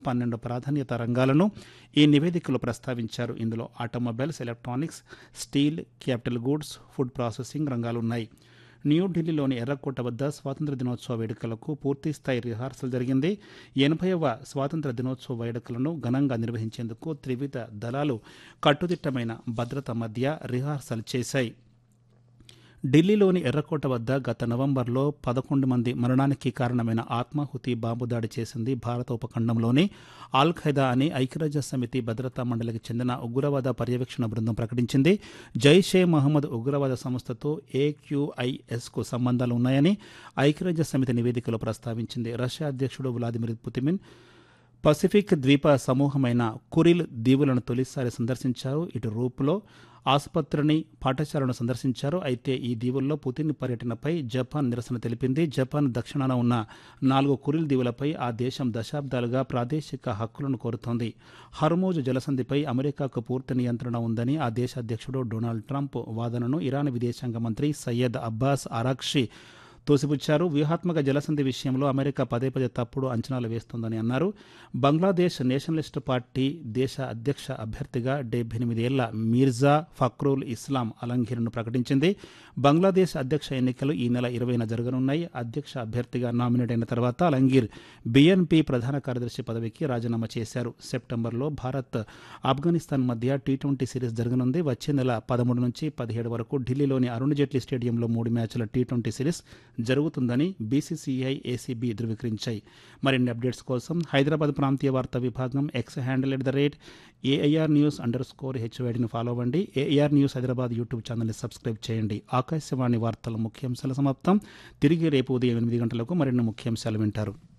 పన్నెండు ప్రాధాన్యత రంగాలను ఈ నివేదికలో ప్రస్తావించారు ఇందులో automobiles electronics steel capital goods food processing రంగాలున్నాయి న్యూఢిల్లీలోని ఎర్రకోట వద్ద స్వాతంత్ర దినోత్సవ వేడుకలకు పూర్తిస్థాయి రిహార్సల్ జరిగింది ఎనభైవ స్వాతంత్ర దినోత్సవ వేడుకలను ఘనంగా నిర్వహించేందుకు త్రివిధ దళాలు కట్టుదిట్టమైన భద్రత మధ్య రిహార్సల్ చేశాయి ఢిల్లీలోని ఎర్రకోట వద్ద గత నవంబర్లో పదకొండు మంది మరణానికి కారణమైన ఆత్మాహుతి బాంబు దాడి చేసింది భారత ఉపఖండంలోని ఆల్ ఖైదా అని ఐక్యరాజ్య సమితి భద్రతా మండలికి చెందిన ఉగ్రవాద పర్యవేక్షణ బృందం ప్రకటించింది జైషే మహమ్మద్ ఉగ్రవాద సంస్థతో ఏక్యూఐఎస్కు సంబంధాలు ఉన్నాయని ఐక్యరాజ్య సమితి నివేదికలో ప్రస్తావించింది రష్యా అధ్యక్షుడు వ్లాదిమిర్ పుతిన్ పసిఫిక్ ద్వీప సమూహమైన కురిల్ దీవులను తొలిసారి సందర్శించారు ఇటు రూపులో ఆసుపత్రిని పాఠశాలను సందర్శించారు అయితే ఈ దీవుల్లో పుతిన్ పర్యటనపై జపాన్ నిరసన తెలిపింది జపాన్ దక్షిణాన ఉన్న నాలుగు కురిల్ దీవులపై ఆ దేశం దశాబ్దాలుగా ప్రాదేశిక హక్కులను కోరుతోంది హర్మోజ్ జలసంధిపై అమెరికాకు పూర్తి నియంత్రణ ఉందని ఆ దేశ అధ్యక్షుడు డొనాల్డ్ ట్రంప్ వాదనను ఇరాన్ విదేశాంగ మంత్రి సయ్యద్ అబ్బాస్ అరాక్షి తోసిపుచ్చారు వ్యూహాత్మక జలసంధి విషయంలో అమెరికా పదే పదే తప్పుడు అంచనాలు వేస్తోందని అన్నారు బంగ్లాదేశ్ నేషనలిస్ట్ పార్టీ దేశ అధ్యక్ష అభ్యర్థిగా డెబ్బై ఎనిమిదేళ్ల మీర్జా ఫక్రూల్ ఇస్లాం అలంఘీర్ను ప్రకటించింది బంగ్లాదేశ్ అధ్యక్ష ఎన్నికలు ఈ నెల ఇరవైన జరగనున్నాయి అధ్యక్ష అభ్యర్థిగా నామినేట్ అయిన తర్వాత అలంగీర్ బిఎన్పి ప్రధాన కార్యదర్శి పదవికి రాజీనామా చేశారు సెప్టెంబర్లో భారత్ ఆఫ్ఘనిస్తాన్ మధ్య టీ ట్వంటీ సిరీస్ జరగనుంది వచ్చే నెల పదమూడు నుంచి పదిహేడు వరకు ఢిల్లీలోని అరుణ్ జైట్లీ స్టేడియంలో మూడు మ్యాచ్ల టీ ట్వంటీ సిరీస్ జరుగుతుందని బీసీసీఐ ఏసీబీ ధృవీకరించాయి మరిన్ని అప్డేట్స్ కోసం హైదరాబాద్ ప్రాంతీయ వార్తా విభాగం X handle at the rate AIR news underscore స్కోర్ హెచ్వైడిని ఫాలో అవ్వండి ఏఐఆర్ న్యూస్ హైదరాబాద్ యూట్యూబ్ ఛానల్ని సబ్స్క్రైబ్ చేయండి ఆకాశవాణి వార్తల ముఖ్యాంశాల సమాప్తం తిరిగి రేపు ఉదయం ఎనిమిది గంటలకు మరిన్ని ముఖ్యాంశాలు వింటారు